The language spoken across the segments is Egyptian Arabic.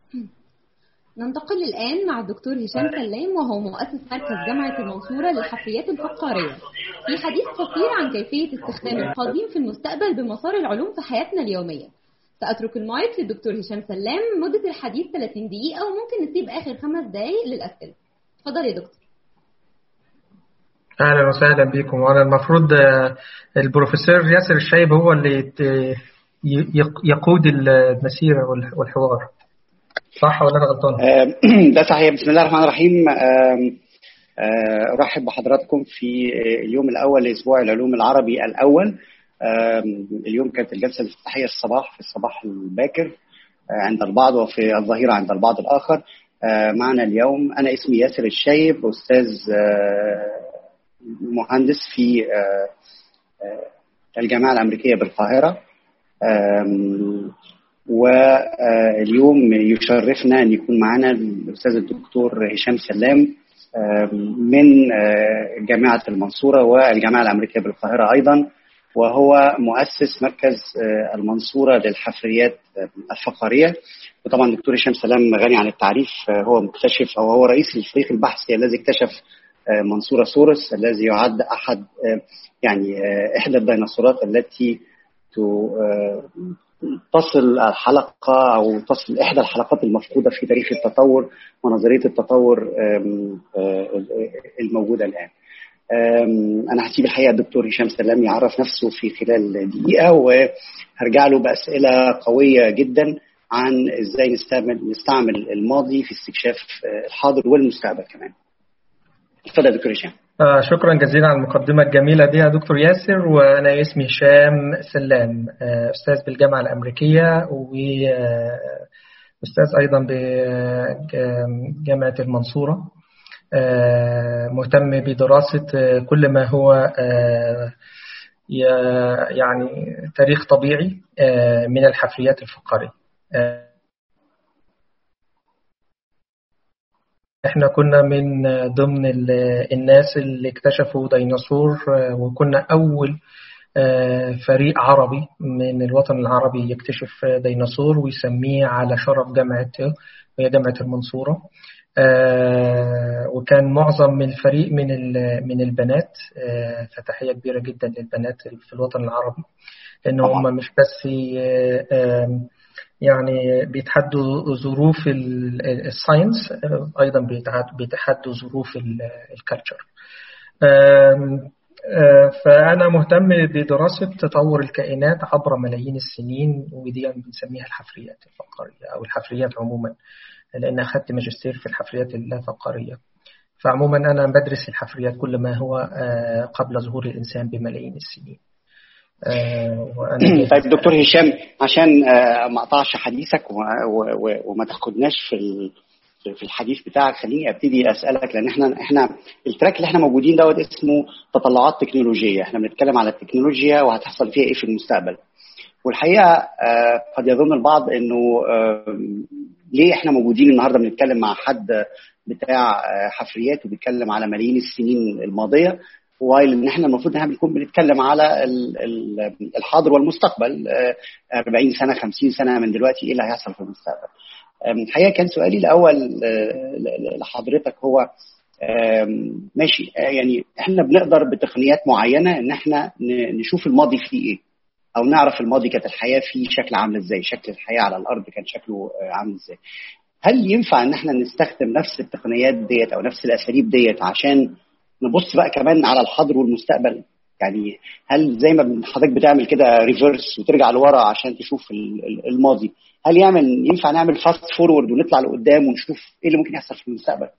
ننتقل الآن مع الدكتور هشام سلام وهو مؤسس مركز جامعة المنصورة للحفريات الفقارية في حديث قصير عن كيفية استخدام القديم في المستقبل بمسار العلوم في حياتنا اليومية سأترك المايك للدكتور هشام سلام مدة الحديث 30 دقيقة وممكن نسيب آخر خمس دقايق للأسئلة اتفضل يا دكتور اهلا وسهلا بكم وانا المفروض البروفيسور ياسر الشايب هو اللي يقود المسيره والحوار صح ولا انا غلطان؟ ده صحيح بسم الله الرحمن الرحيم ارحب بحضراتكم في اليوم الاول لاسبوع العلوم العربي الاول اليوم كانت الجلسه الافتتاحيه الصباح في الصباح الباكر عند البعض وفي الظهيره عند البعض الاخر معنا اليوم انا اسمي ياسر الشايب استاذ مهندس في الجامعه الامريكيه بالقاهره واليوم يشرفنا ان يكون معنا الاستاذ الدكتور هشام سلام من جامعه المنصوره والجامعه الامريكيه بالقاهره ايضا وهو مؤسس مركز المنصوره للحفريات الفقاريه وطبعا الدكتور هشام سلام غني عن التعريف هو مكتشف او هو رئيس الفريق البحثي الذي اكتشف منصوره سورس الذي يعد احد يعني احدى الديناصورات التي تصل الحلقة أو تصل إحدى الحلقات المفقودة في تاريخ التطور ونظرية التطور الموجودة الآن أنا هسيب الحقيقة الدكتور هشام سلام يعرف نفسه في خلال دقيقة وهرجع له بأسئلة قوية جدا عن إزاي نستعمل نستعمل الماضي في استكشاف الحاضر والمستقبل كمان. اتفضل يا دكتور هشام. آه شكرا جزيلا على المقدمة الجميلة دي يا دكتور ياسر وأنا اسمي هشام سلام آه أستاذ بالجامعة الأمريكية وأستاذ أيضا بجامعة المنصورة آه مهتم بدراسة كل ما هو يعني تاريخ طبيعي من الحفريات الفقارية احنا كنا من ضمن الناس اللي اكتشفوا ديناصور وكنا اول فريق عربي من الوطن العربي يكتشف ديناصور ويسميه على شرف جامعته وهي جامعة المنصورة وكان معظم من الفريق من من البنات فتحية كبيرة جدا للبنات في الوطن العربي لأن هم مش بس يعني بيتحدوا ظروف الساينس ايضا بيتحدوا ظروف الكالتشر فانا مهتم بدراسه تطور الكائنات عبر ملايين السنين ودي بنسميها الحفريات الفقاريه او الحفريات عموما لان اخذت ماجستير في الحفريات اللافقاريه فعموما انا بدرس الحفريات كل ما هو قبل ظهور الانسان بملايين السنين طيب دكتور هشام عشان ما اقطعش حديثك وما تاخدناش في في الحديث بتاعك خليني ابتدي اسالك لان احنا احنا التراك اللي احنا موجودين دوت اسمه تطلعات تكنولوجيه احنا بنتكلم على التكنولوجيا وهتحصل فيها ايه في المستقبل والحقيقه قد يظن البعض انه ليه احنا موجودين النهارده بنتكلم مع حد بتاع حفريات وبيتكلم على ملايين السنين الماضيه وايل ان احنا المفروض ان احنا بنكون بنتكلم على الحاضر والمستقبل 40 سنه 50 سنه من دلوقتي ايه اللي هيحصل في المستقبل الحقيقه كان سؤالي الاول لحضرتك هو ماشي يعني احنا بنقدر بتقنيات معينه ان احنا نشوف الماضي فيه ايه او نعرف الماضي كانت الحياه فيه شكل عامل ازاي شكل الحياه على الارض كان شكله عامل ازاي هل ينفع ان احنا نستخدم نفس التقنيات ديت او نفس الاساليب ديت عشان نبص بقى كمان على الحاضر والمستقبل يعني هل زي ما حضرتك بتعمل كده ريفرس وترجع لورا عشان تشوف الماضي هل يعمل ينفع نعمل فاست فورورد ونطلع لقدام ونشوف ايه اللي ممكن يحصل في المستقبل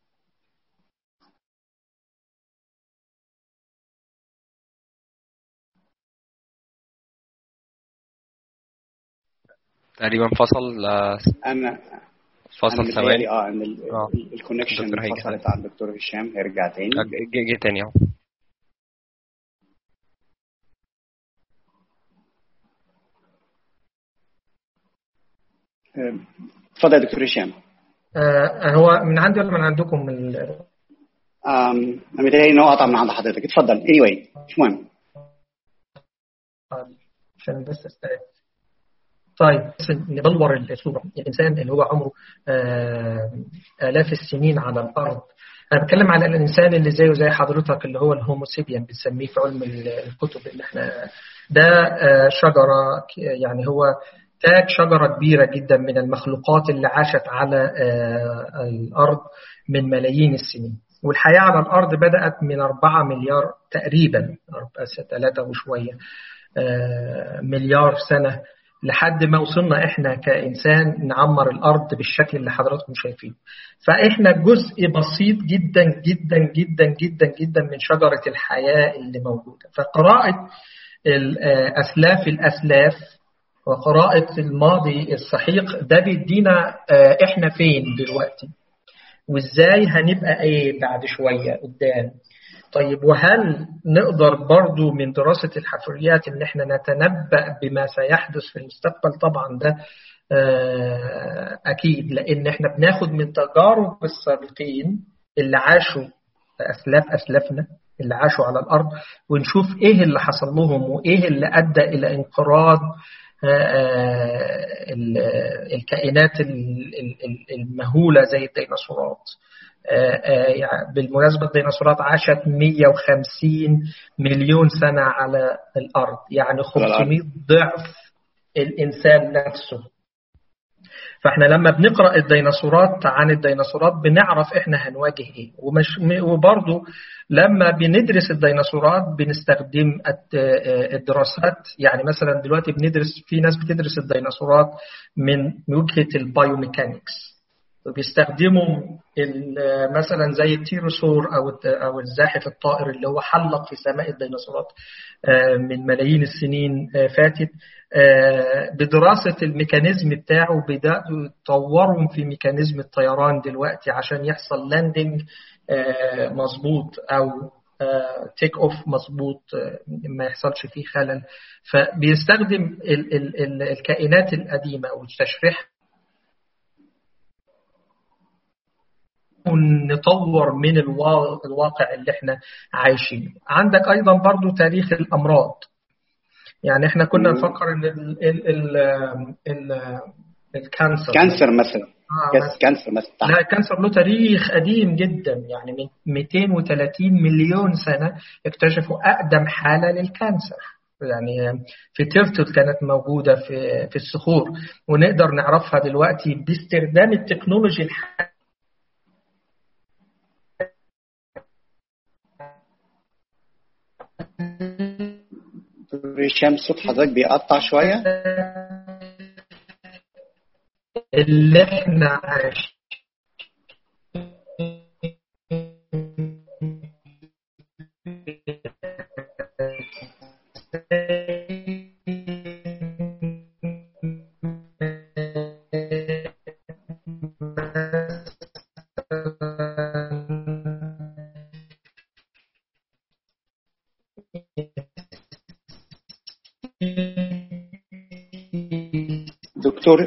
تقريبا فصل انا فصل ثواني اه ان الكونكشن فصلت على الدكتور هشام هيرجع تاني جه تاني اهو اتفضل يا دكتور هشام آه هو من عندي ولا من عندكم من امم انا متهيألي ان هو قطع من عند حضرتك اتفضل اني واي مش مهم عشان بس استعد طيب نبلور الصورة الإنسان اللي هو عمره آلاف السنين على الأرض أنا بتكلم على الإنسان اللي زيه زي حضرتك اللي هو الهوموسيبيان بنسميه في علم الكتب اللي احنا ده شجرة يعني هو تاج شجرة كبيرة جدا من المخلوقات اللي عاشت على الأرض من ملايين السنين والحياة على الأرض بدأت من 4 مليار تقريبا 3 وشوية مليار سنة لحد ما وصلنا احنا كإنسان نعمر الأرض بالشكل اللي حضراتكم شايفينه فإحنا جزء بسيط جدا جدا جدا جدا جدا من شجرة الحياة اللي موجودة فقراءة الأسلاف الأسلاف وقراءة الماضي السحيق ده بيدينا احنا فين دلوقتي وازاي هنبقى ايه بعد شوية قدام طيب وهل نقدر برضو من دراسة الحفريات ان احنا نتنبأ بما سيحدث في المستقبل طبعا ده اكيد لان احنا بناخد من تجارب السابقين اللي عاشوا اسلاف اسلافنا اللي عاشوا على الارض ونشوف ايه اللي حصل لهم وايه اللي ادى الى انقراض الكائنات المهولة زي الديناصورات يعني بالمناسبة الديناصورات عاشت 150 مليون سنة على الأرض يعني 500 ضعف الإنسان نفسه فاحنا لما بنقرا الديناصورات عن الديناصورات بنعرف احنا هنواجه ايه ومش وبرضه لما بندرس الديناصورات بنستخدم الدراسات يعني مثلا دلوقتي بندرس في ناس بتدرس الديناصورات من وجهه البايوميكانكس بيستخدموا مثلا زي التيروسور او او الزاحف الطائر اللي هو حلق في سماء الديناصورات من ملايين السنين فاتت بدراسة الميكانيزم بتاعه بدأوا يطوروا في ميكانيزم الطيران دلوقتي عشان يحصل لاندنج مظبوط أو تيك اوف مظبوط ما يحصلش فيه خلل فبيستخدم ال ال ال الكائنات القديمة والتشريح نطور من الواقع اللي احنا عايشينه عندك ايضا برضو تاريخ الامراض يعني احنا كنا نفكر ان ال ال ال ال الكانسر كانسر مثلا آه كانسر مثلا لا الكانسر له تاريخ قديم جدا يعني من 230 مليون سنه اكتشفوا اقدم حاله للكانسر يعني في تيرتل كانت موجوده في في الصخور ونقدر نعرفها دلوقتي باستخدام التكنولوجي الحالي هشام صوت حضرتك بيقطع شويه اللي احنا عايشين دكتور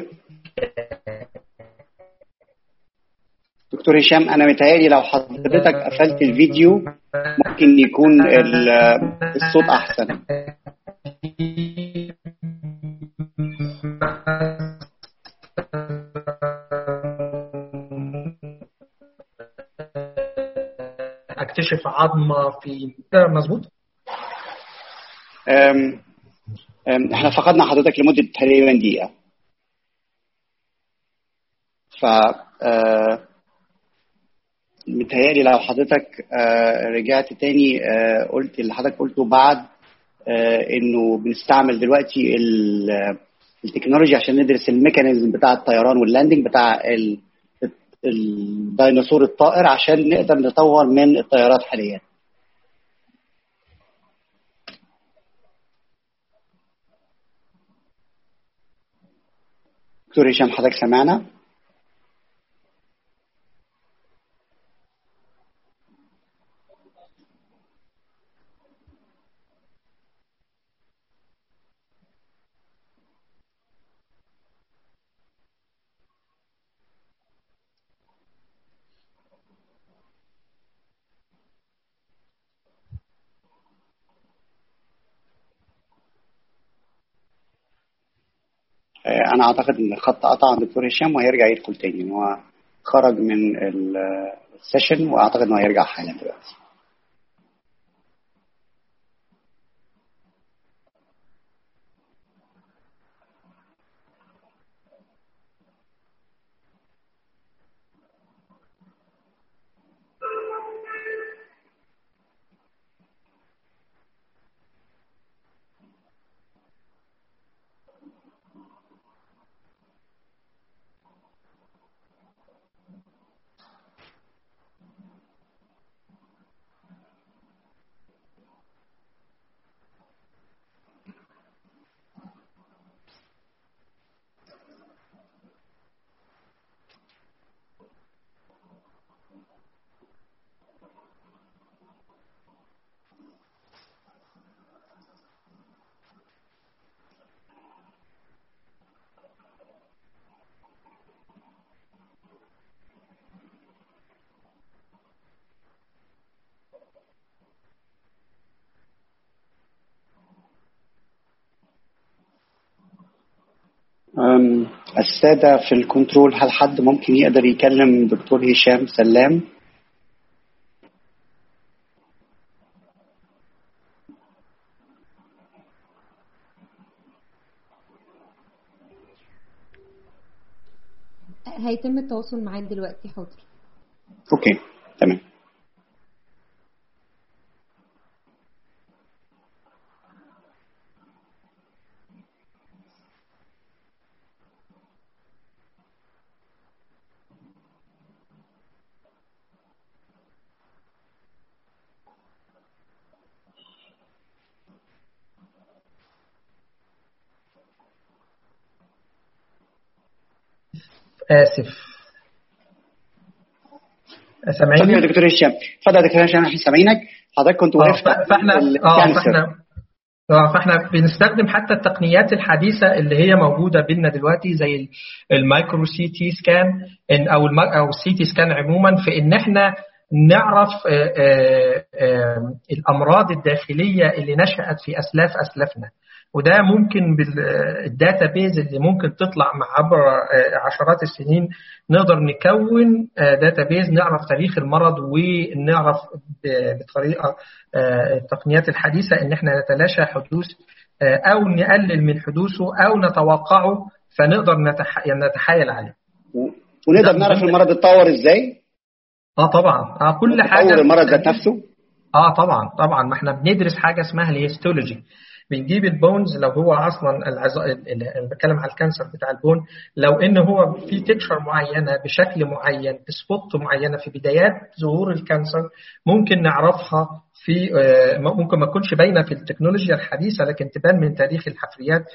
دكتور هشام انا متهيألي لو حضرتك قفلت الفيديو ممكن يكون الصوت احسن اكتشف عظمه في ده مظبوط احنا فقدنا حضرتك لمده تقريبا دقيقه ف متهيألي لو حضرتك رجعت تاني قلت اللي حضرتك قلته بعد انه بنستعمل دلوقتي التكنولوجيا عشان ندرس الميكانيزم بتاع الطيران واللاندنج بتاع الديناصور الطائر عشان نقدر نطور من الطيارات حاليا دكتور هشام حضرتك سمعنا انا اعتقد ان الخط قطع عند الدكتور هشام وهيرجع يدخل تاني ان هو خرج من السيشن واعتقد انه هيرجع حالا دلوقتي السادة في الكنترول هل حد ممكن يقدر يكلم دكتور هشام سلام هيتم التواصل معاك دلوقتي حاضر اوكي تمام آسف سامعيني؟ يا دكتور هشام اتفضل يا دكتور هشام احنا سامعينك حضرتك كنت وقفت فاحنا اه فاحنا اه فاحنا بنستخدم حتى التقنيات الحديثه اللي هي موجوده بينا دلوقتي زي المايكرو سي تي سكان او او السي تي سكان عموما في ان احنا نعرف آآ آآ الامراض الداخليه اللي نشات في اسلاف اسلافنا وده ممكن بالداتا بيز اللي ممكن تطلع مع عبر عشرات السنين نقدر نكون داتا بيز نعرف تاريخ المرض ونعرف بطريقه التقنيات الحديثه ان احنا نتلاشى حدوث او نقلل من حدوثه او نتوقعه فنقدر نتحايل عليه. ونقدر نعرف المرض اتطور ازاي؟ اه طبعا اه كل حاجه تطور المرض ذات نفسه؟ اه طبعا طبعا ما احنا بندرس حاجه اسمها الهيستولوجي بنجيب البونز لو هو اصلا العظام انا بتكلم على الكانسر بتاع البون لو ان هو في تكشر معينه بشكل معين بسبوت معينه في بدايات ظهور الكانسر ممكن نعرفها في ممكن ما تكونش باينه في التكنولوجيا الحديثه لكن تبان من تاريخ الحفريات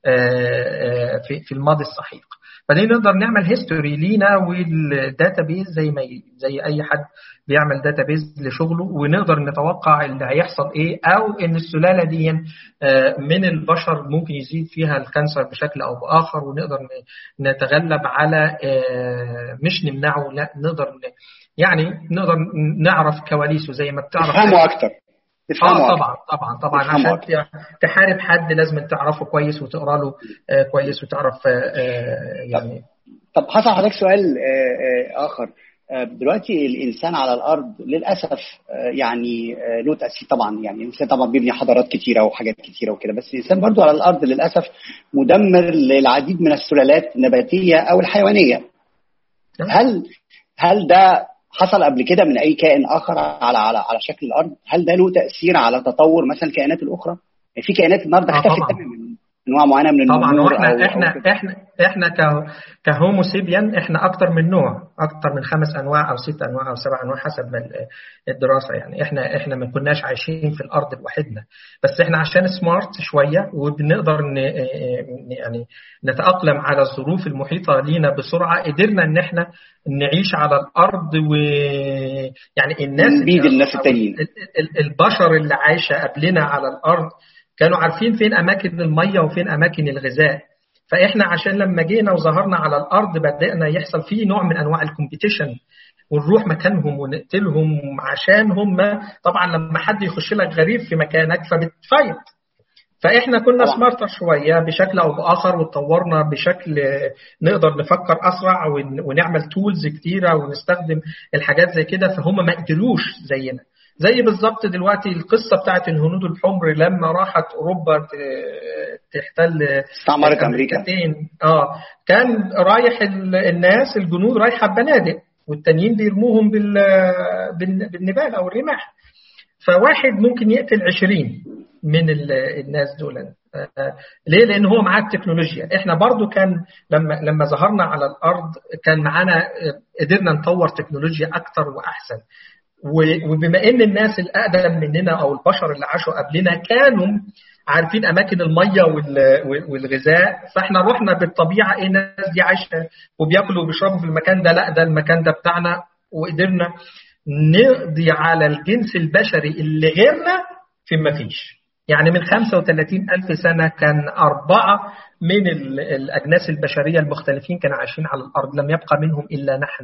في في الماضي السحيق بعدين نقدر نعمل هيستوري لينا والداتا بيز زي ما زي اي حد بيعمل داتا بيز لشغله ونقدر نتوقع اللي هيحصل ايه او ان السلاله دي من البشر ممكن يزيد فيها الكانسر بشكل او باخر ونقدر نتغلب على مش نمنعه لا نقدر يعني نقدر نعرف كواليسه زي ما بتعرف تفهمه اكتر اه طبعا طبعا طبعا عشان أكتر. تحارب حد لازم تعرفه كويس وتقرا له كويس وتعرف يعني طب حصل حضرتك سؤال اخر دلوقتي الانسان على الارض للاسف يعني له تاثير طبعا يعني الانسان طبعا بيبني حضارات كتيره وحاجات كتيره وكده بس الانسان برضو على الارض للاسف مدمر للعديد من السلالات النباتيه او الحيوانيه هل هل ده حصل قبل كده من اي كائن اخر على على على شكل الارض هل ده له تاثير على تطور مثلا الكائنات الاخرى في كائنات النهارده اختفت تماما انواع معينه من طبعا واحنا أو احنا أو احنا احنا كهومو سيبيان احنا اكتر من نوع اكتر من خمس انواع او ست انواع او سبع انواع حسب الدراسه يعني احنا احنا ما كناش عايشين في الارض لوحدنا بس احنا عشان سمارت شويه وبنقدر ن يعني نتاقلم على الظروف المحيطه لينا بسرعه قدرنا ان احنا نعيش على الارض و يعني الناس بيد الناس التانيين البشر اللي عايشه قبلنا على الارض كانوا عارفين فين اماكن الميه وفين اماكن الغذاء فاحنا عشان لما جينا وظهرنا على الارض بدانا يحصل فيه نوع من انواع الكومبيتيشن ونروح مكانهم ونقتلهم عشان هم طبعا لما حد يخش لك غريب في مكانك فبتفايت فاحنا كنا سمارتر شويه بشكل او باخر وتطورنا بشكل نقدر نفكر اسرع ونعمل تولز كتيره ونستخدم الحاجات زي كده فهم ما قدروش زينا زي بالظبط دلوقتي القصه بتاعت الهنود الحمر لما راحت اوروبا تحتل استعمرت امريكا اه كان رايح الناس الجنود رايحه ببنادق والتانيين بيرموهم بالنبال او الرماح فواحد ممكن يقتل 20 من الناس دول ليه؟ لان هو معاه التكنولوجيا، احنا برضو كان لما لما ظهرنا على الارض كان معانا قدرنا نطور تكنولوجيا اكتر واحسن. وبما ان الناس الاقدم مننا او البشر اللي عاشوا قبلنا كانوا عارفين اماكن الميه والغذاء فاحنا رحنا بالطبيعه ايه الناس دي عايشه وبياكلوا وبيشربوا في المكان ده لا ده المكان ده بتاعنا وقدرنا نقضي على الجنس البشري اللي غيرنا في ما فيش يعني من 35 ألف سنة كان أربعة من الأجناس البشرية المختلفين كانوا عايشين على الأرض لم يبقى منهم إلا نحن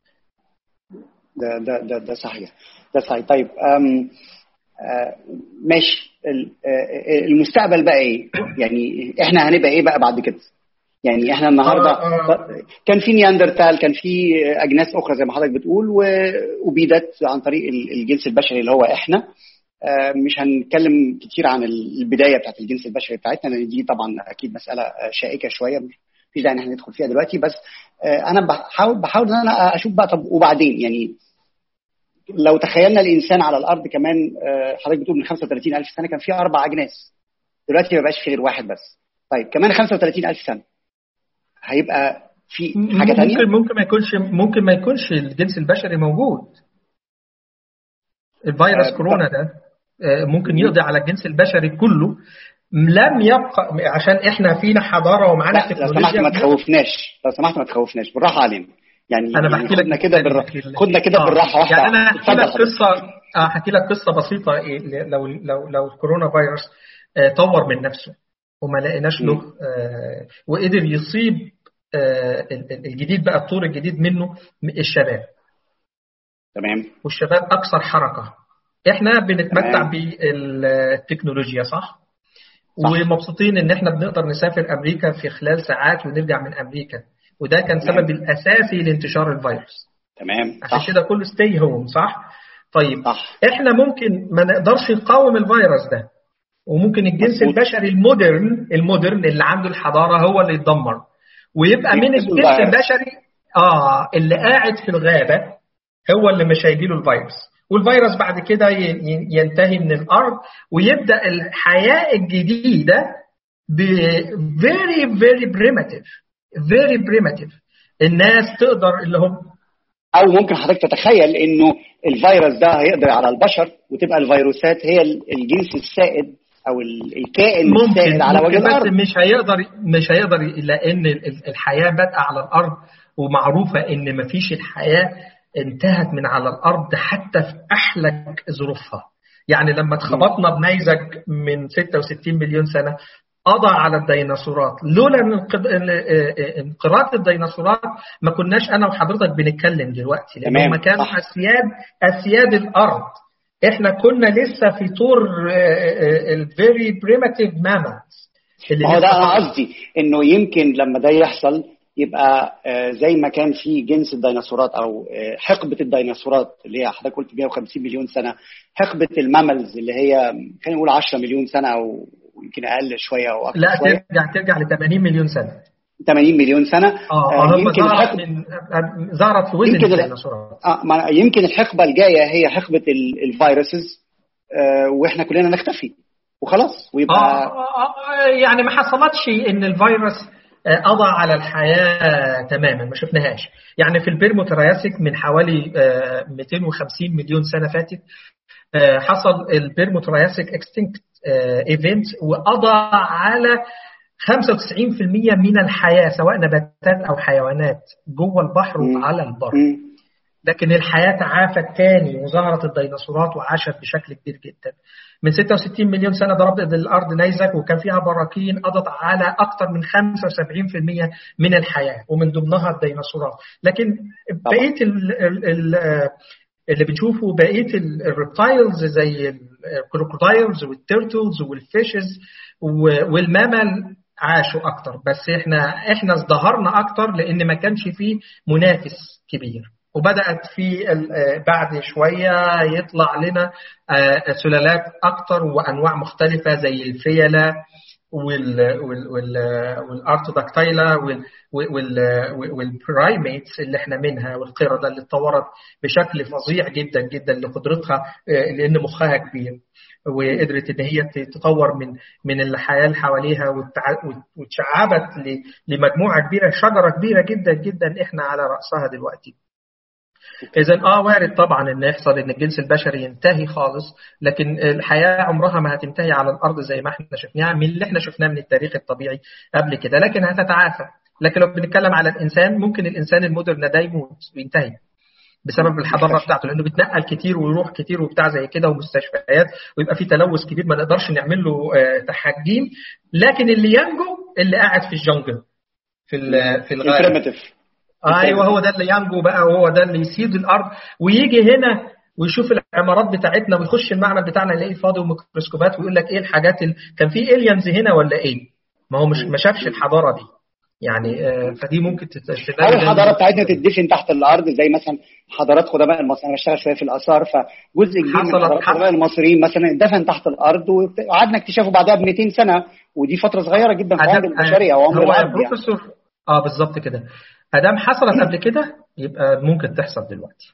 ده ده ده, ده صحيح ده صحيح طيب أم ماشي المستقبل بقى ايه؟ يعني احنا هنبقى ايه بقى بعد كده؟ يعني احنا النهارده كان في نياندرتال كان في اجناس اخرى زي ما حضرتك بتقول وبيدت عن طريق الجنس البشري اللي هو احنا مش هنتكلم كتير عن البدايه بتاعت الجنس البشري بتاعتنا لان دي طبعا اكيد مساله شائكه شويه مفيش داعي ان احنا ندخل فيها دلوقتي بس انا بحاول بحاول ان انا اشوف بقى طب وبعدين يعني لو تخيلنا الانسان على الارض كمان حضرتك بتقول من 35000 سنه كان في اربع اجناس دلوقتي ما بقاش في غير واحد بس طيب كمان 35000 سنه هيبقى في حاجه ثانيه ممكن ممكن ما يكونش ممكن ما يكونش الجنس البشري موجود الفيروس آه كورونا ده ممكن يقضي على الجنس البشري كله لم يبقى عشان احنا فينا حضاره ومعانا تكنولوجيا لو سمحت ما تخوفناش لو سمحت ما تخوفناش بالراحه علينا يعني انا بحكي لك كده بالراحه خدنا كده بالراحه واحده يعني انا احكي لك قصه احكي لك قصه بسيطه إيه لو لو لو الكورونا فيروس طور من نفسه وما لقيناش له آه وقدر يصيب آه الجديد بقى الطور الجديد منه الشباب تمام والشباب اكثر حركه احنا بنتمتع بالتكنولوجيا صح؟ صح ومبسوطين ان احنا بنقدر نسافر امريكا في خلال ساعات ونرجع من امريكا وده كان تمام. سبب الاساسي لانتشار الفيروس تمام عشان كده كله ستي هوم صح؟ طيب صح. احنا ممكن ما نقدرش نقاوم الفيروس ده وممكن الجنس مصبوط. البشري المودرن المودرن اللي عنده الحضاره هو اللي يتدمر ويبقى من الجنس البشري اه اللي قاعد في الغابه هو اللي مش هيجي له الفيروس والفيروس بعد كده ينتهي من الارض ويبدا الحياه الجديده ب very very primitive very primitive الناس تقدر اللي هم او ممكن حضرتك تتخيل انه الفيروس ده هيقدر على البشر وتبقى الفيروسات هي الجنس السائد او الكائن ممكن السائد على وجه الارض مش هيقدر مش هيقدر لان الحياه بادئه على الارض ومعروفه ان مفيش الحياه انتهت من على الارض حتى في احلك ظروفها يعني لما اتخبطنا بنيزك من 66 مليون سنه قضى على الديناصورات لولا انقراض الديناصورات ما كناش انا وحضرتك بنتكلم دلوقتي لان هم كانوا اسياد اسياد الارض احنا كنا لسه في طور الفيري بريماتيف مامالز هو ده انا قصدي انه يمكن لما ده يحصل يبقى زي ما كان في جنس الديناصورات او حقبه الديناصورات اللي هي حضرتك قلت 150 مليون سنه حقبه الماملز اللي هي خلينا نقول 10 مليون سنه او يمكن اقل شويه او اكثر لا شويه ترجع ترجع ل 80 مليون سنه 80 مليون سنه اه يمكن ظهرت من ظهرت في وزن يمكن الديناصورات اه يمكن الحقبه الجايه هي حقبه الفيروسز آه واحنا كلنا نختفي وخلاص ويبقى آه آه يعني ما حصلتش ان الفيروس قضى على الحياة تماما ما شفناهاش يعني في البيرموترياسيك من حوالي 250 مليون سنة فاتت حصل البيرموترياسيك اكستنكت ايفنت وقضى على 95% من الحياة سواء نباتات أو حيوانات جوه البحر وعلى البر لكن الحياة تعافت تاني وظهرت الديناصورات وعاشت بشكل كبير جدا من 66 مليون سنة ضربت الأرض نيزك وكان فيها براكين قضت على أكثر من 75% من الحياة ومن ضمنها الديناصورات لكن بقية ال ال ال اللي بنشوفه بقيه الريبتايلز زي الكروكودايلز والتيرتلز والفيشز والمامل عاشوا اكتر بس احنا احنا ازدهرنا اكتر لان ما كانش فيه منافس كبير وبدات في بعد شويه يطلع لنا سلالات اكتر وانواع مختلفه زي الفيله والارتوداكتايلا والبرايميتس اللي احنا منها والقرده اللي اتطورت بشكل فظيع جدا جدا لقدرتها لان مخها كبير وقدرت ان هي تطور من من الحياه اللي حواليها وتشعبت لمجموعه كبيره شجره كبيره جدا جدا احنا على راسها دلوقتي. اذا اه وارد طبعا ان يحصل ان الجنس البشري ينتهي خالص لكن الحياه عمرها ما هتنتهي على الارض زي ما احنا شفناها من اللي احنا شفناه من التاريخ الطبيعي قبل كده لكن هتتعافى لكن لو بنتكلم على الانسان ممكن الانسان المودرن ده يموت وينتهي بسبب الحضاره بتاعته لانه بيتنقل كتير ويروح كتير وبتاع زي كده ومستشفيات ويبقى في تلوث كبير ما نقدرش نعمل له تحجيم لكن اللي ينجو اللي قاعد في الجنجل في في الغابه ايوه هو ده اللي ينجو بقى وهو ده اللي يسيد الارض ويجي هنا ويشوف العمارات بتاعتنا ويخش المعمل بتاعنا يلاقيه فاضي وميكروسكوبات ويقول لك ايه الحاجات اللي كان في الينز هنا ولا ايه؟ ما هو مش ما شافش الحضاره دي. يعني آه فدي ممكن تتشتغل او الحضاره بتاعتنا تدفن تحت الارض زي مثلا حضارات قدماء المصريين انا بشتغل شويه في الاثار فجزء كبير من حضارات قدماء المصريين مثلا اتدفن تحت الارض وقعدنا اكتشافه بعدها ب 200 سنه ودي فتره صغيره جدا في عمر البشريه او عمر الارض بروفيسور يعني. اه بالظبط كده ادام حصلت قبل كده يبقى ممكن تحصل دلوقتي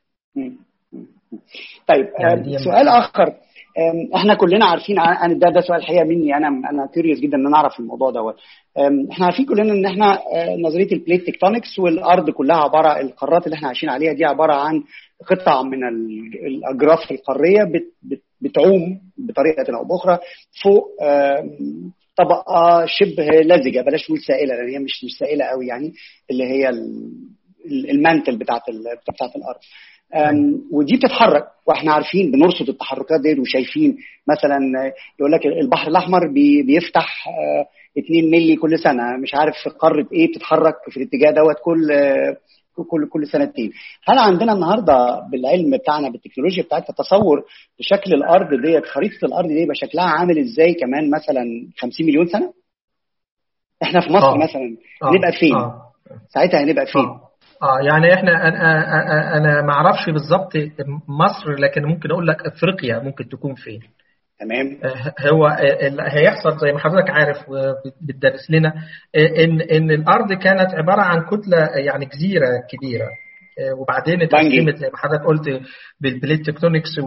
طيب يعني سؤال اخر احنا كلنا عارفين انا ده ده سؤال الحقيقه مني انا انا كيوريوس جدا ان انا اعرف الموضوع دوت احنا عارفين كلنا ان احنا نظريه البليت تكتونكس والارض كلها عباره القارات اللي احنا عايشين عليها دي عباره عن قطع من الاجراف القاريه بتعوم بطريقه او باخرى فوق طبقه شبه لزجه بلاش نقول سائله لان هي مش مش سائله قوي يعني اللي هي المانتل بتاعت بتاعت الارض ودي بتتحرك واحنا عارفين بنرصد التحركات دي وشايفين مثلا يقول لك البحر الاحمر بي بيفتح 2 مللي كل سنه مش عارف في قاره ايه بتتحرك في الاتجاه دوت كل كل كل سنتين هل عندنا النهارده بالعلم بتاعنا بالتكنولوجيا بتاعتنا تصور لشكل الارض ديت خريطه الارض دي يبقى شكلها عامل ازاي كمان مثلا 50 مليون سنه احنا في مصر آه. مثلا آه. هنبقى فين آه. ساعتها هنبقى فين آه. اه يعني احنا انا انا ما اعرفش بالظبط مصر لكن ممكن اقول لك افريقيا ممكن تكون فين تمام هو هيحصل زي ما حضرتك عارف بتدرس لنا ان ان الارض كانت عباره عن كتله يعني جزيره كبيره وبعدين اتقسمت زي ما حضرتك قلت بالبليت تكتونكس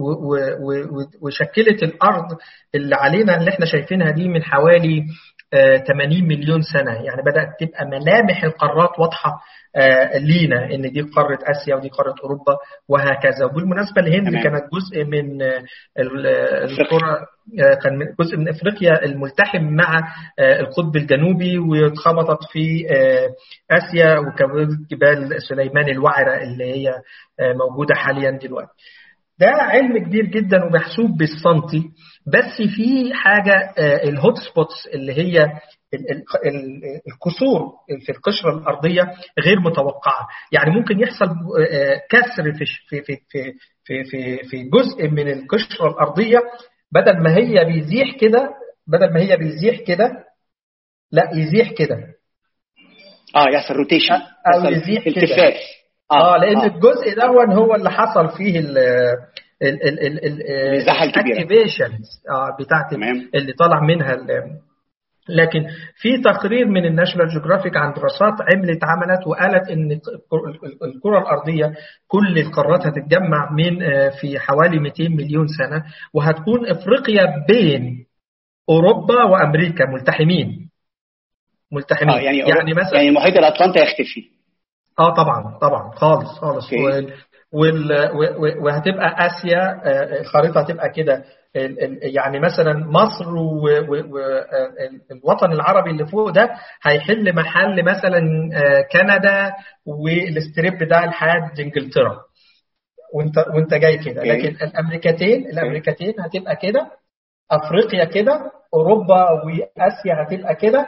وشكلت الارض اللي علينا اللي احنا شايفينها دي من حوالي 80 مليون سنه يعني بدات تبقى ملامح القارات واضحه لينا ان دي قاره اسيا ودي قاره اوروبا وهكذا وبالمناسبه الهند تمام. كانت جزء من القرى كان جزء من افريقيا الملتحم مع القطب الجنوبي واتخبطت في اسيا وكونت جبال سليمان الوعره اللي هي موجوده حاليا دلوقتي. ده علم كبير جدا ومحسوب بالسنتي بس في حاجه الهوت سبوتس اللي هي الكسور في القشره الارضيه غير متوقعه يعني ممكن يحصل كسر في في في في في في جزء من القشره الارضيه بدل ما هي بيزيح كده بدل ما هي بيزيح كده لا يزيح كده اه يحصل روتيشن او يزيح التفاف اه, آه لان آه. الجزء ده هو اللي حصل فيه ال المساحه الكبيره اه بتاعت اللي طالع منها لكن في تقرير من الناشونال جيوغرافيك عن دراسات عملت عملت وقالت ان الكره الارضيه كل القارات هتتجمع من في حوالي 200 مليون سنه وهتكون افريقيا بين اوروبا وامريكا ملتحمين ملتحمين آه يعني, يعني مثلا يعني المحيط الاطلنطي يختفي اه طبعا طبعا خالص خالص وال وال وهتبقى اسيا الخريطه هتبقى كده يعني مثلا مصر والوطن العربي اللي فوق ده هيحل محل مثلا كندا والاستريب ده لحد انجلترا وانت وانت جاي كده لكن الامريكتين الامريكتين هتبقى كده افريقيا كده اوروبا واسيا هتبقى كده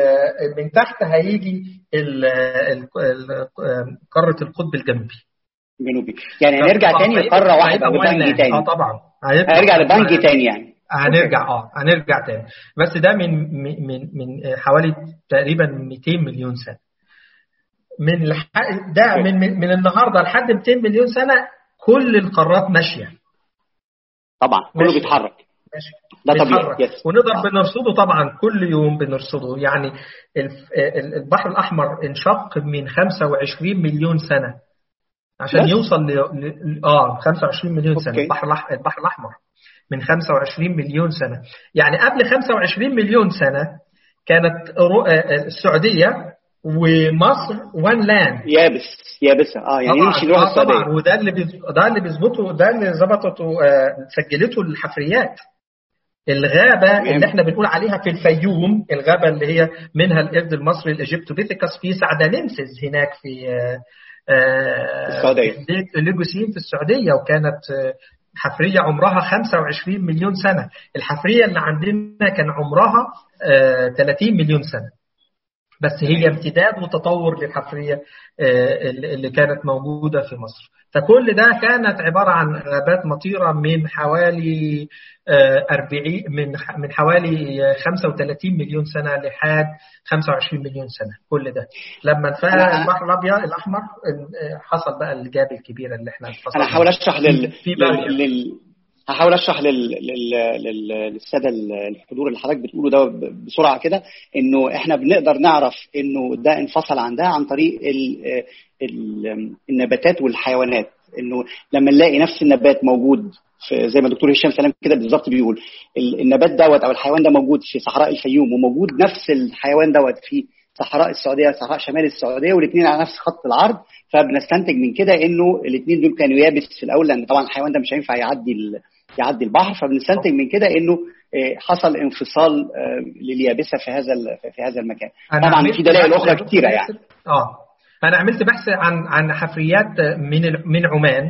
ومن تحت هيجي قاره القطب الجنوبي جنوبي يعني هنرجع تاني لقاره واحده وبنك تاني اه طبعا هنرجع لبنك تاني يعني هنرجع اه هنرجع تاني بس ده من من من حوالي تقريبا 200 مليون سنه من الح... ده من من النهارده لحد 200 مليون سنه كل القارات ماشيه طبعا كله ماشي. بيتحرك ماشي ده طبيعي بيتحرك. يس ونقدر بنرصده طبعا كل يوم بنرصده يعني الف- ال- البحر الاحمر انشق من 25 مليون سنه عشان بس؟ يوصل ل... ل... اه 25 مليون سنه أوكي. البحر الأح... البحر الاحمر من 25 مليون سنه يعني قبل 25 مليون سنه كانت رو... آه، السعوديه ومصر وان لاند يابس يابسه اه يعني طبعا يمشي نروح آه طبعا السعوديه وده اللي بيز... ده اللي بيظبطه ده اللي ظبطته آه، سجلته الحفريات الغابه تمام. اللي احنا بنقول عليها في الفيوم الغابه اللي هي منها القرد المصري الايجيبتوبيثيكس في سعدانينسز هناك في آه، آه، السعودية. في ليك- ليجوسين في السعوديه وكانت آه، حفريه عمرها 25 مليون سنه الحفريه اللي عندنا كان عمرها آه، 30 مليون سنه بس هي امتداد وتطور للحفريه آه، اللي اللي كانت موجوده في مصر فكل ده كانت عباره عن غابات مطيره من حوالي آه، 40 من ح- من حوالي آه، 35 مليون سنه لحد 25 مليون سنه كل ده لما انفجر أنا- البحر الابيض الاحمر آه، حصل بقى الجاب الكبيره اللي احنا انا هحاول اشرح لل... في لل... بارير. لل... هحاول اشرح لل... لل... لل... للساده الحضور اللي حضرتك بتقوله ده ب- بسرعه كده انه احنا بنقدر نعرف انه ده انفصل عن ده عن طريق ال... ال... النباتات والحيوانات انه لما نلاقي نفس النبات موجود في زي ما الدكتور هشام سلام كده بالظبط بيقول ال- النبات دوت او الحيوان ده موجود في صحراء الفيوم وموجود نفس الحيوان دوت في صحراء السعوديه صحراء شمال السعوديه والاثنين على نفس خط العرض فبنستنتج من كده انه الاثنين دول كانوا يابس في الاول لان طبعا الحيوان ده مش هينفع يعدي ال... يعدي البحر فبنستنتج من كده انه آه، حصل انفصال آه، لليابسه في هذا ال- في هذا المكان أنا طبعا عملت في دلائل بحث- اخرى كتيره يعني اه انا عملت بحث عن عن حفريات من ال- من عمان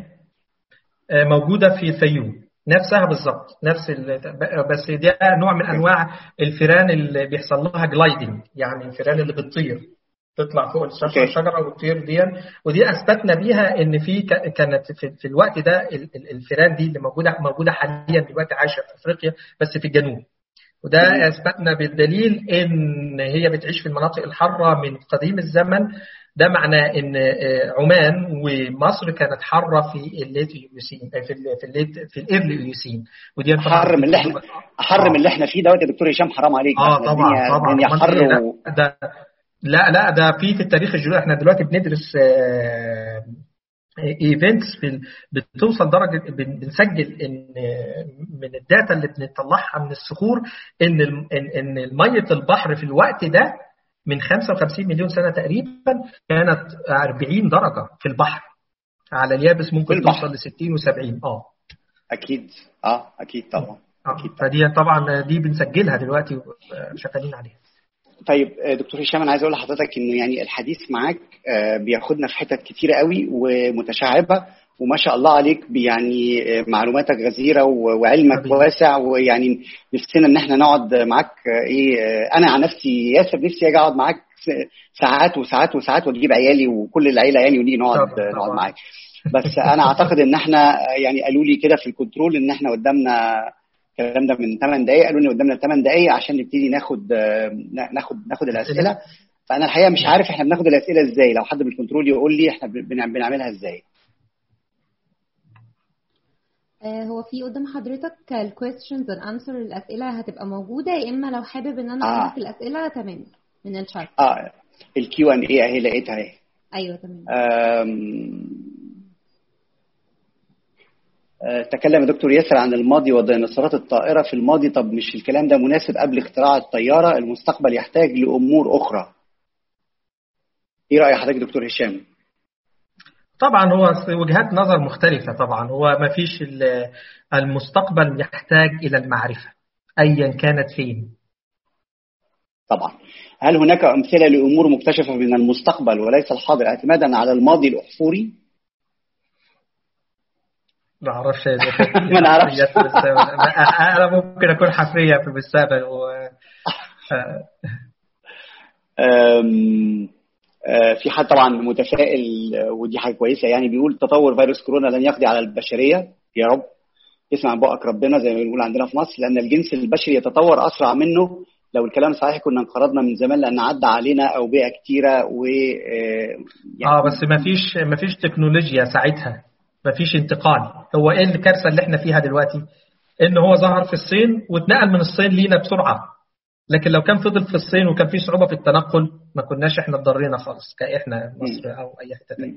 آه، موجوده في الفيوم نفسها بالظبط نفس ال- بس ده نوع من انواع الفيران اللي بيحصل لها جلايدنج يعني الفيران اللي بتطير تطلع فوق الشجره أوكي. الشجره وتطير دي ودي اثبتنا بيها ان في ك- كانت في, في الوقت ده ال- ال- الفيران دي اللي موجوده موجوده حاليا دلوقتي عايشه في افريقيا بس في الجنوب وده اثبتنا بالدليل ان هي بتعيش في المناطق الحاره من قديم الزمن ده معناه ان آه، عمان ومصر كانت حاره في الليت ايوسين في ال في الليت في الايرلي ايوسين ودي طبعاً حر من اللي احنا حر من اللي احنا فيه دوت يا دكتور هشام حرام عليك اه إحنا طبعا الدنيا- طبعا الدنيا أمال حر إيه؟ و... لا ده لا لا ده في في التاريخ الجيولوجي احنا دلوقتي بندرس ايفنتس بتوصل درجه بن- بنسجل ان آه، من الداتا اللي بنطلعها من الصخور ان الم- ان إن الميه البحر في الوقت ده من 55 مليون سنه تقريبا كانت 40 درجه في البحر على اليابس في ممكن البحر. توصل ل 60 و70 اه اكيد اه اكيد طبعا آه. فدي طبعا دي بنسجلها دلوقتي وشغالين عليها طيب آه، دكتور هشام انا عايز اقول لحضرتك انه يعني الحديث معاك آه، بياخدنا في حتت كتيره قوي ومتشعبه وما شاء الله عليك يعني آه، معلوماتك غزيره و- وعلمك حبيبي. واسع ويعني نفسنا ان احنا نقعد معاك آه، ايه آه، انا عن نفسي ياسر نفسي اجي اقعد معاك س- ساعات وساعات وساعات واجيب عيالي وكل العيله يعني ونيجي نقعد طبعاً، نقعد طبعاً. معاك بس انا اعتقد ان احنا آه، يعني قالوا لي كده في الكنترول ان احنا قدامنا الكلام ده من 8 دقائق قالوا لي قدامنا 8 دقائق عشان نبتدي ناخد آه، ناخد ناخد الاسئله فانا الحقيقه مش عارف احنا بناخد الاسئله ازاي لو حد من الكنترول يقول لي احنا بن- بنعملها ازاي آه، هو في قدام حضرتك الكويستشنز اند انسر الاسئله هتبقى موجوده يا اما لو حابب ان انا آه. اقول لك الاسئله تمام من الشات اه الكيو ان اي اهي لقيتها اهي ايوه تمام آم، آه، تكلم دكتور ياسر عن الماضي والديناصورات الطائرة في الماضي طب مش الكلام ده مناسب قبل اختراع الطيارة المستقبل يحتاج لأمور أخرى إيه رأي حضرتك دكتور هشام؟ طبعا هو وجهات نظر مختلفة طبعا هو ما فيش ال- المستقبل يحتاج إلى المعرفة أيا كانت فين طبعا هل هناك أمثلة لأمور مكتشفة من المستقبل وليس الحاضر اعتمادا على الماضي الأحفوري؟ ما اعرفش يا دكتور. ما نعرفش. حفريات في المستقبل. انا ممكن اكون حفريه في المستقبل و... أم، في حد طبعا متفائل ودي حاجه كويسه يعني بيقول تطور فيروس كورونا لن يقضي على البشريه يا رب اسمع بقك ربنا زي ما بنقول عندنا في مصر لان الجنس البشري يتطور اسرع منه لو الكلام صحيح كنا انقرضنا من زمان لان عدى علينا اوبئه كتيره و يعني اه بس ما فيش ما فيش تكنولوجيا ساعتها ما فيش انتقال هو ايه الكارثه اللي احنا فيها دلوقتي ان هو ظهر في الصين واتنقل من الصين لينا بسرعه لكن لو كان فضل في الصين وكان في صعوبه في التنقل ما كناش احنا اتضرينا خالص كاحنا مصر او اي حته ثانيه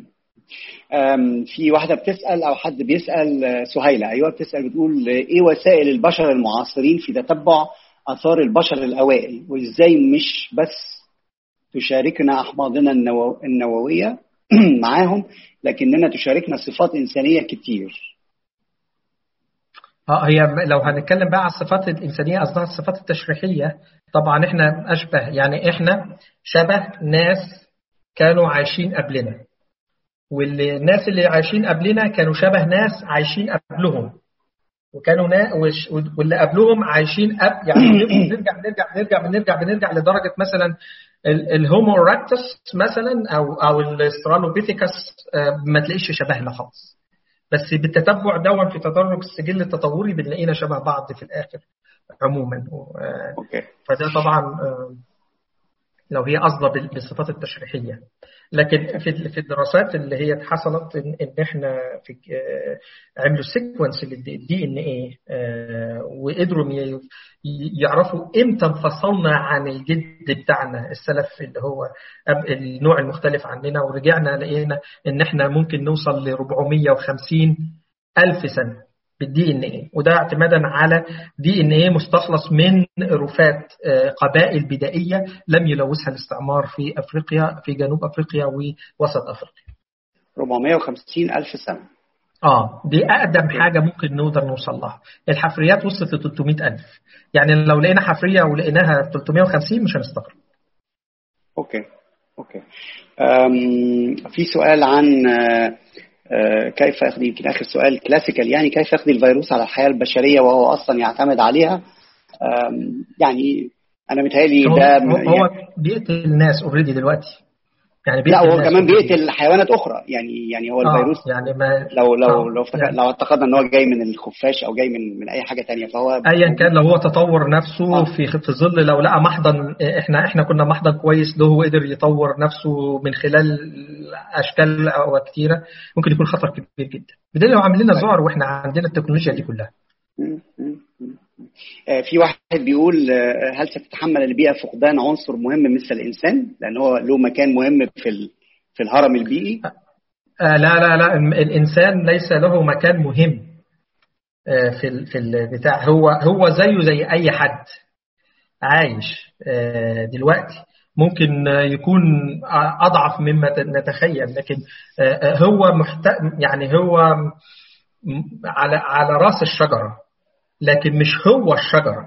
في واحدة بتسأل أو حد بيسأل سهيلة أيوة بتسأل بتقول إيه وسائل البشر المعاصرين في تتبع آثار البشر الأوائل وإزاي مش بس تشاركنا أحماضنا النوو النووية معاهم لكننا تشاركنا صفات إنسانية كتير اه هي لو هنتكلم بقى على الصفات الانسانيه قصدها الصفات التشريحيه طبعا احنا اشبه يعني احنا شبه ناس كانوا عايشين قبلنا والناس اللي عايشين قبلنا كانوا شبه ناس عايشين قبلهم وكانوا نا... واللي قبلهم عايشين أب... يعني نرجع نرجع نرجع بنرجع بنرجع لدرجه مثلا الهومو راكتس مثلا او او الاسترالوبيثيكس ما تلاقيش شبهنا خالص بس بالتتبع دون في تدرج السجل التطوري بنلاقينا شبه بعض في الاخر عموما اوكي فده طبعا لو هي قصده بالصفات التشريحيه لكن في في الدراسات اللي هي حصلت ان, إن احنا في عملوا سيكونس للدي ان ايه وقدروا يعرفوا امتى انفصلنا عن الجد بتاعنا السلف اللي هو النوع المختلف عننا ورجعنا لقينا ان احنا ممكن نوصل ل 450 الف سنه بالدي ان ايه وده اعتمادا على دي ان ايه مستخلص من رفات قبائل بدائيه لم يلوثها الاستعمار في افريقيا في جنوب افريقيا ووسط افريقيا 450 الف سنه اه دي اقدم حاجه ممكن نقدر نوصل لها الحفريات وصلت ل 300 الف يعني لو لقينا حفريه ولقيناها 350 مش هنستغرب اوكي اوكي أم في سؤال عن كيف يقضي يمكن اخر سؤال كلاسيكال يعني كيف يقضي الفيروس على الحياه البشريه وهو اصلا يعتمد عليها يعني انا متهيألي هو ده هو, هو بيقتل الناس اوريدي دلوقتي يعني لا هو كمان بيقتل حيوانات اخرى يعني يعني هو الفيروس آه يعني ما لو لو آه لو افتكر يعني لو اعتقدنا ان هو جاي من الخفاش او جاي من من اي حاجه تانية فهو ايا كان لو هو تطور نفسه آه. في في ظل لو لقى محضن احنا احنا كنا محضن كويس له وقدر يطور نفسه من خلال اشكال او كتيره ممكن يكون خطر كبير جدا بدليل لو عامل لنا ذعر واحنا عندنا التكنولوجيا دي كلها في واحد بيقول هل ستتحمل البيئة فقدان عنصر مهم مثل الإنسان لأن هو له مكان مهم في في الهرم البيئي لا لا لا الإنسان ليس له مكان مهم في في البتاع هو هو زيه زي أي حد عايش دلوقتي ممكن يكون أضعف مما نتخيل لكن هو محت... يعني هو على على راس الشجره لكن مش هو الشجرة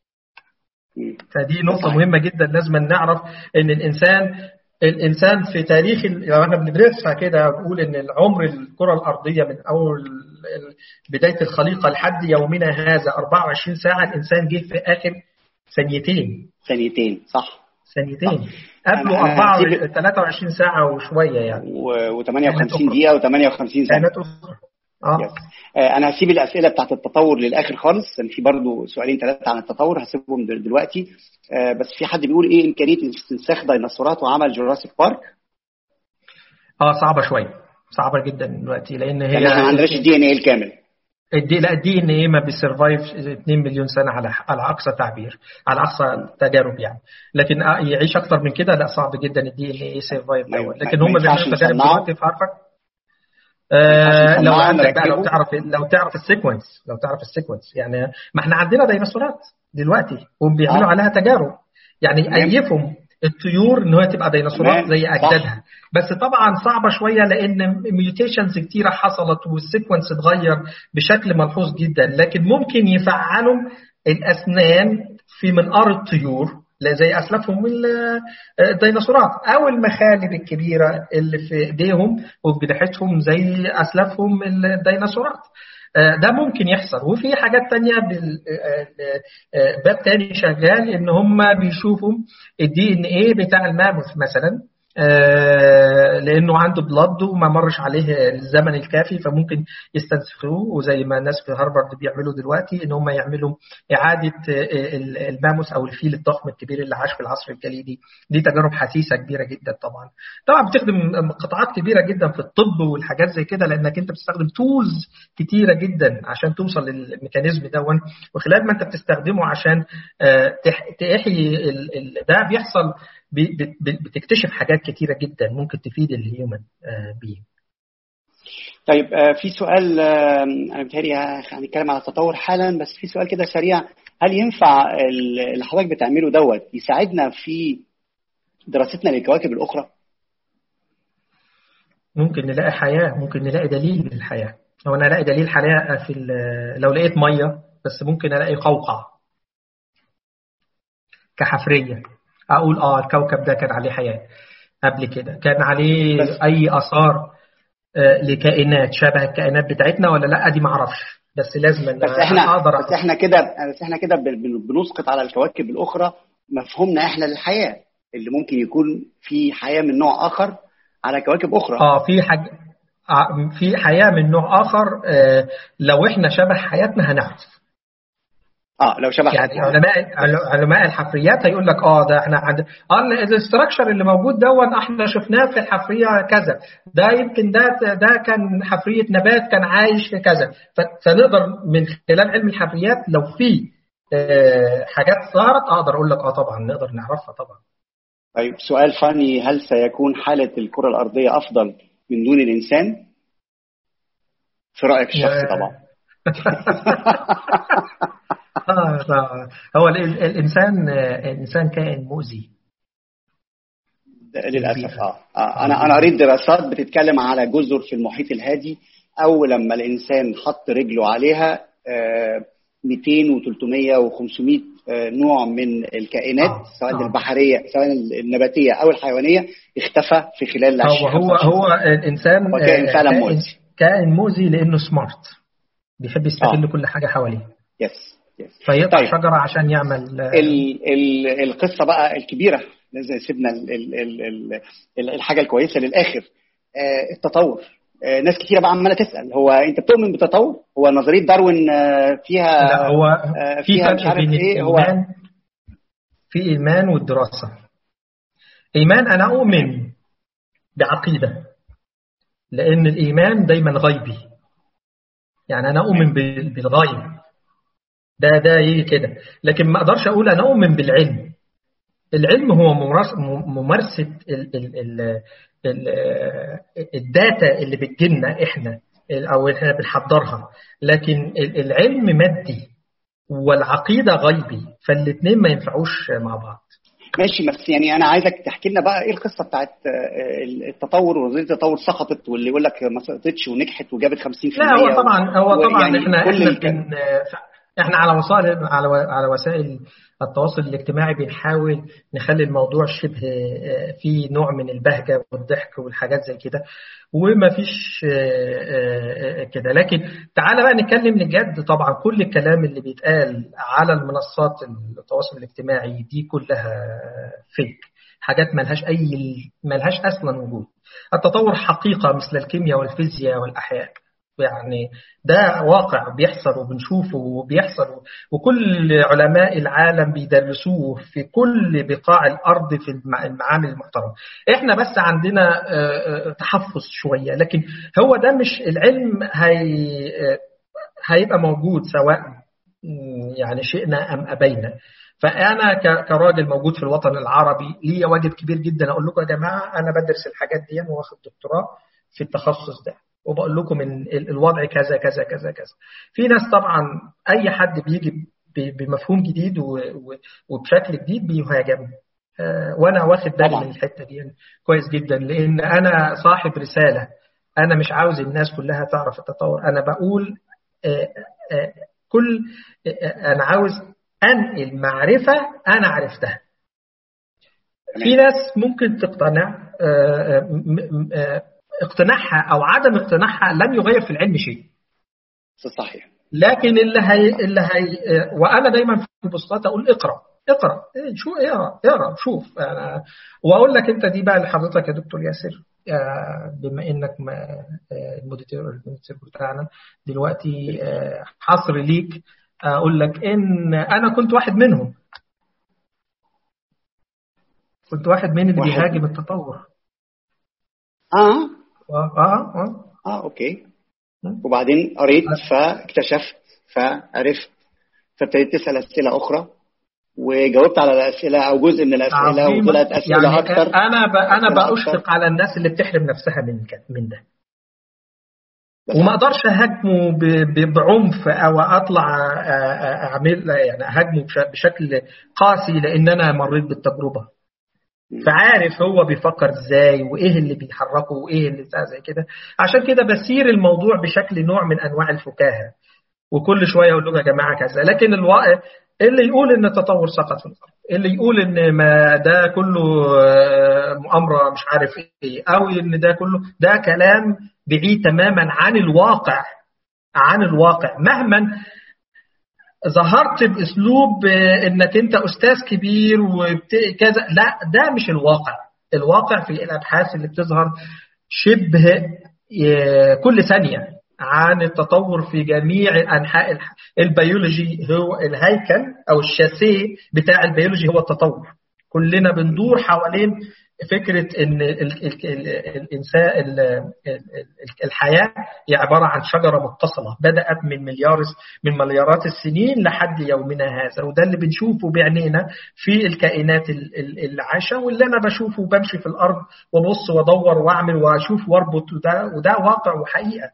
فدي نقطة مهمة جدا لازم نعرف ان الانسان الانسان في تاريخ لو احنا بندرسها كده بنقول ان العمر الكرة الارضية من اول بداية الخليقة لحد يومنا هذا 24 ساعة الانسان جه في اخر ثانيتين ثانيتين صح ثانيتين قبله 4 23 ساعة وشوية يعني و58 دقيقة و58 ثانية اه انا هسيب الاسئله بتاعت التطور للاخر خالص لان في برضه سؤالين ثلاثه عن التطور هسيبهم دلوقتي بس في حد بيقول ايه امكانيه استنساخ ديناصورات وعمل جوراسيك بارك اه صعبه شويه صعبه جدا دلوقتي لان هي يعني احنا ما عندناش الدي ان ايه الكامل الدي لا الدي ان ايه ما بيسرفايف 2 مليون سنه على على اقصى تعبير على اقصى تجارب يعني لكن يعيش اكتر من كده لا صعب جدا الدي ان ايه سرفايف لكن هم بيعملوا تجارب دلوقتي في عارفك آه لو عندك بقى لو تعرف لو تعرف السيكونس لو تعرف السيكونس يعني ما احنا عندنا ديناصورات دلوقتي وبيعملوا آه. عليها تجارب يعني ايفهم الطيور ان هي تبقى ديناصورات زي اجدادها بس طبعا صعبه شويه لان ميوتيشنز كتيره حصلت والسيكونس اتغير بشكل ملحوظ جدا لكن ممكن يفعلوا الاسنان في منقار الطيور زي اسلافهم الديناصورات او المخالب الكبيره اللي في ايديهم وفي جناحتهم زي اسلافهم الديناصورات ده ممكن يحصل وفي حاجات تانية باب تاني شغال ان هم بيشوفوا الدي ان ايه بتاع الماموث مثلا لانه عنده بلاد وما مرش عليه الزمن الكافي فممكن يستنسخوه وزي ما الناس في هارفارد بيعملوا دلوقتي ان هم يعملوا اعاده الماموس او الفيل الضخم الكبير اللي عاش في العصر الجليدي دي تجارب حثيثه كبيره جدا طبعا طبعا بتخدم قطاعات كبيره جدا في الطب والحاجات زي كده لانك انت بتستخدم تولز كتيره جدا عشان توصل للميكانيزم دون وخلال ما انت بتستخدمه عشان تحيي ده بيحصل بتكتشف حاجات كتيرة جدا ممكن تفيد الهيومن بيه طيب في سؤال انا بتهيألي هنتكلم على التطور حالا بس في سؤال كده سريع هل ينفع اللي حضرتك بتعمله دوت يساعدنا في دراستنا للكواكب الاخرى؟ ممكن نلاقي حياه ممكن نلاقي دليل للحياه لو انا الاقي دليل حياه في لو لقيت ميه بس ممكن الاقي قوقع كحفريه اقول اه الكوكب ده كان عليه حياه قبل كده كان عليه بس. اي اثار آه لكائنات شبه الكائنات بتاعتنا ولا لا دي ما اعرفش بس لازم بس احنا أقدر بس احنا كده بس احنا كده بنسقط على الكواكب الاخرى مفهومنا احنا للحياه اللي ممكن يكون في حياه من نوع اخر على كواكب اخرى اه في حاجه في حياه من نوع اخر آه لو احنا شبه حياتنا هنعرف اه لو شبه يعني علماء علماء الحفريات هيقول لك اه ده احنا عند اه الاستراكشر اللي موجود دون احنا شفناه في الحفريه كذا ده يمكن ده ده كان حفريه نبات كان عايش في كذا فنقدر من خلال علم الحفريات لو في آه حاجات ظهرت اقدر اقول لك اه طبعا نقدر نعرفها طبعا طيب سؤال فاني هل سيكون حاله الكره الارضيه افضل من دون الانسان؟ في رايك الشخصي طبعا آه هو الانسان الانسان كائن مؤذي للاسف اه, آه. انا انا قريت دراسات بتتكلم على جزر في المحيط الهادي اول لما الانسان حط رجله عليها آه 200 و300 و500 آه نوع من الكائنات آه. سواء آه. البحريه سواء النباتيه او الحيوانيه اختفى في خلال هو هو هو الانسان هو كائن فعلا مؤذي كائن مؤذي لانه سمارت بيحب يستغل آه. كل حاجه حواليه يس فيقطع طيب. شجره عشان يعمل ال ال القصه بقى الكبيره لازم سيبنا ال ال ال ال الحاجه الكويسه للاخر آه التطور آه ناس كثيره بقى عماله تسال هو انت بتؤمن بالتطور؟ هو نظريه داروين آه فيها لا هو آه في فرق بين إيه الايمان هو في الايمان والدراسه ايمان انا اؤمن بعقيده لان الايمان دايما غيبي يعني انا اؤمن بالغيب ده ده ايه كده لكن ما اقدرش اقول انا اؤمن بالعلم العلم هو ممارسه ال ال ال ال الداتا اللي بتجيلنا احنا او احنا بنحضرها لكن العلم مادي والعقيده غيبي فالاثنين ما ينفعوش مع بعض ماشي بس يعني انا عايزك تحكي لنا بقى ايه القصه بتاعت التطور ونظريه التطور سقطت واللي يقول لك ما سقطتش ونجحت وجابت 50% لا هو طبعا هو طبعا يعني احنا احنا بن احنا على وسائل على على وسائل التواصل الاجتماعي بنحاول نخلي الموضوع شبه في نوع من البهجه والضحك والحاجات زي كده وما فيش كده لكن تعالى بقى نتكلم لجد طبعا كل الكلام اللي بيتقال على المنصات التواصل الاجتماعي دي كلها فيك حاجات ملهاش اي ملهاش اصلا وجود التطور حقيقه مثل الكيمياء والفيزياء والاحياء يعني ده واقع بيحصل وبنشوفه وبيحصل وكل علماء العالم بيدرسوه في كل بقاع الارض في المعامل المحترمه احنا بس عندنا تحفظ شويه لكن هو ده مش العلم هي هيبقى موجود سواء يعني شئنا ام ابينا فانا كراجل موجود في الوطن العربي ليا واجب كبير جدا اقول لكم يا جماعه انا بدرس الحاجات دي واخد دكتوراه في التخصص ده وبقول لكم ان الوضع كذا كذا كذا كذا في ناس طبعا اي حد بيجي بمفهوم جديد وبشكل جديد بيهاجم وانا واخد بالي من الحته دي كويس جدا لان انا صاحب رساله انا مش عاوز الناس كلها تعرف التطور انا بقول كل انا عاوز انقل معرفه انا عرفتها في ناس ممكن تقتنع اقتناعها او عدم اقتناعها لن يغير في العلم شيء. صحيح. لكن اللي هي اللي هي وانا دايما في البوستات اقول اقرا اقرا إيه، شو اقرا اقرا شوف أنا واقول لك انت دي بقى لحضرتك يا دكتور ياسر آه، بما انك ما- آه، الموديتور الموديتور بتاعنا دلوقتي آه، حصر ليك اقول لك ان انا كنت واحد منهم كنت واحد من اللي واحد. بيهاجم التطور اه اه اه, آه. اه اوكي مم. وبعدين قريت فاكتشفت فعرفت فابتديت تسال اسئله اخرى وجاوبت على الاسئله او جزء من الاسئله عظيم. وطلعت اسئله يعني اكتر انا ب... انا أسئلة بأشفق أكتر. على الناس اللي بتحرم نفسها من كده من ده بس وما اقدرش اهاجمه ب... ب... بعنف او اطلع أ- أ- اعمل يعني اهاجمه بش... بشكل قاسي لان انا مريت بالتجربه فعارف هو بيفكر ازاي وايه اللي بيحركه وايه اللي بتاع زي كده عشان كده بسير الموضوع بشكل نوع من انواع الفكاهه وكل شويه اقول لهم يا جماعه كذا لكن الواقع اللي يقول ان التطور سقط في الارض اللي يقول ان ما ده كله آه، مؤامره مش عارف ايه او ان ده كله ده كلام بعيد تماما عن الواقع عن الواقع مهما ظهرت باسلوب آه، انك انت استاذ كبير وكذا لا ده مش الواقع الواقع في الابحاث اللي بتظهر شبه آه، كل ثانيه عن التطور في جميع انحاء الح- البيولوجي هو الهيكل او الشاسيه بتاع البيولوجي هو التطور كلنا بندور حوالين فكره ان ال- ال- ال- الانسان ال- ال- ال- الحياه هي عباره عن شجره متصله بدات من مليار من مليارات السنين لحد يومنا هذا وده اللي بنشوفه بعينينا في الكائنات ال- ال- اللي عايشه واللي انا بشوفه وبمشي في الارض وابص وادور واعمل واشوف واربط وده وده واقع وحقيقه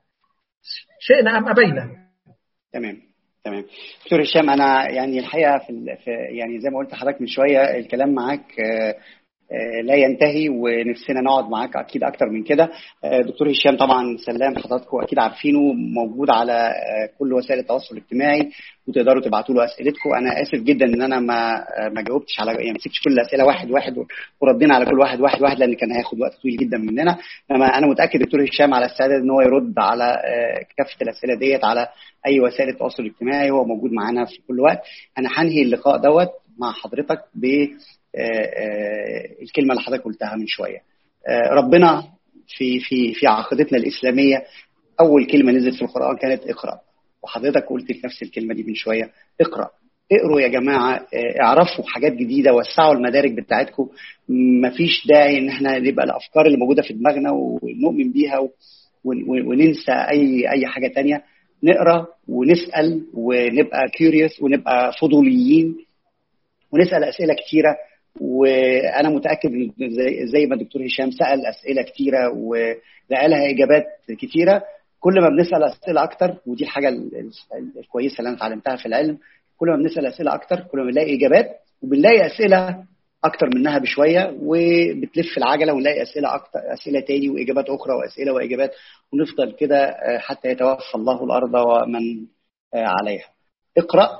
شئنا ام ابينا تمام تمام دكتور هشام انا يعني الحقيقه في, ال- في يعني زي ما قلت لحضرتك من شويه الكلام معاك آه، آه، لا ينتهي ونفسنا نقعد معاك اكيد اكتر من كده آه، دكتور هشام طبعا سلام حضراتكم اكيد عارفينه موجود على آه، كل وسائل التواصل الاجتماعي وتقدروا تبعتوا له اسئلتكم انا اسف جدا ان انا ما آه، ما جاوبتش على يعني مسكتش كل الاسئله واحد واحد وردينا على كل واحد واحد واحد لان كان هياخد وقت طويل جدا مننا انما انا متاكد دكتور هشام على استعداد ان هو يرد على آه، كافه الاسئله ديت على اي وسائل التواصل الاجتماعي هو موجود معانا في كل وقت انا هنهي اللقاء دوت مع حضرتك ب آه، آه، الكلمه اللي حضرتك قلتها من شويه آه، ربنا في في في عقيدتنا الاسلاميه اول كلمه نزلت في القران كانت اقرا وحضرتك قلت نفس الكلمه دي من شويه اقرا اقروا يا جماعه آه، اعرفوا حاجات جديده وسعوا المدارك بتاعتكم مفيش داعي ان احنا نبقى الافكار اللي موجوده في دماغنا ونؤمن بيها و- ون- وننسى اي اي حاجه تانية نقرا ونسال ونبقى كيوريوس ونبقى فضوليين ونسال اسئله كتيره وانا متاكد إن زي, زي ما الدكتور هشام سال اسئله كتيره ولقى لها اجابات كتيره كل ما بنسال اسئله اكتر ودي الحاجه ال- ال- الكويسه اللي انا اتعلمتها في العلم كل ما بنسال اسئله اكتر كل ما بنلاقي اجابات وبنلاقي اسئله اكتر منها بشويه وبتلف العجله ونلاقي اسئله اكتر اسئله تاني واجابات اخرى واسئله واجابات ونفضل كده آه، حتى يتوفى الله الارض ومن آه، عليها اقرا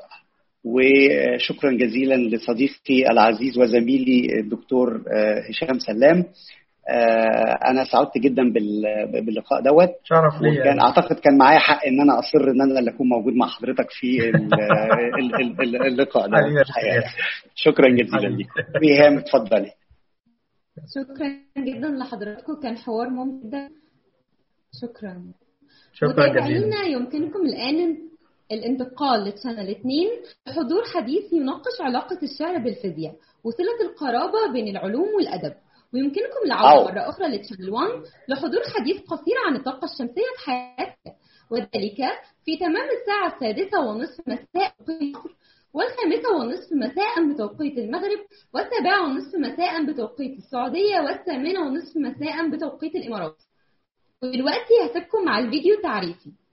وشكرا جزيلا لصديقي العزيز وزميلي الدكتور آه، هشام سلام آه، انا سعدت جدا بال- باللقاء دوت شرف لي وكان اعتقد كان معايا حق ان انا اصر ان انا اللي اكون موجود مع حضرتك في ال- ال- ال- ال- اللقاء ده حبيبي يا الحقيقة. ياسر. شكرا جزيلا حبيبي. لكم ريهام اتفضلي شكرا جدا لحضراتكم كان حوار ممتع جدا شكرا شكرا جزيلا متابعينا يمكنكم الآن الانتقال لتشانل 2 لحضور حديث يناقش علاقة الشعر بالفيزياء وصلة القرابة بين العلوم والأدب ويمكنكم العودة أو. مرة أخرى لتشانل 1 لحضور حديث قصير عن الطاقة الشمسية في حياتنا وذلك في تمام الساعة السادسة ونصف مساء بتوقيت مصر والخامسة ونصف مساء بتوقيت المغرب والسابعة ونصف مساء بتوقيت السعودية والثامنة ونصف مساء بتوقيت الإمارات ودلوقتي هسيبكم مع الفيديو التعريفي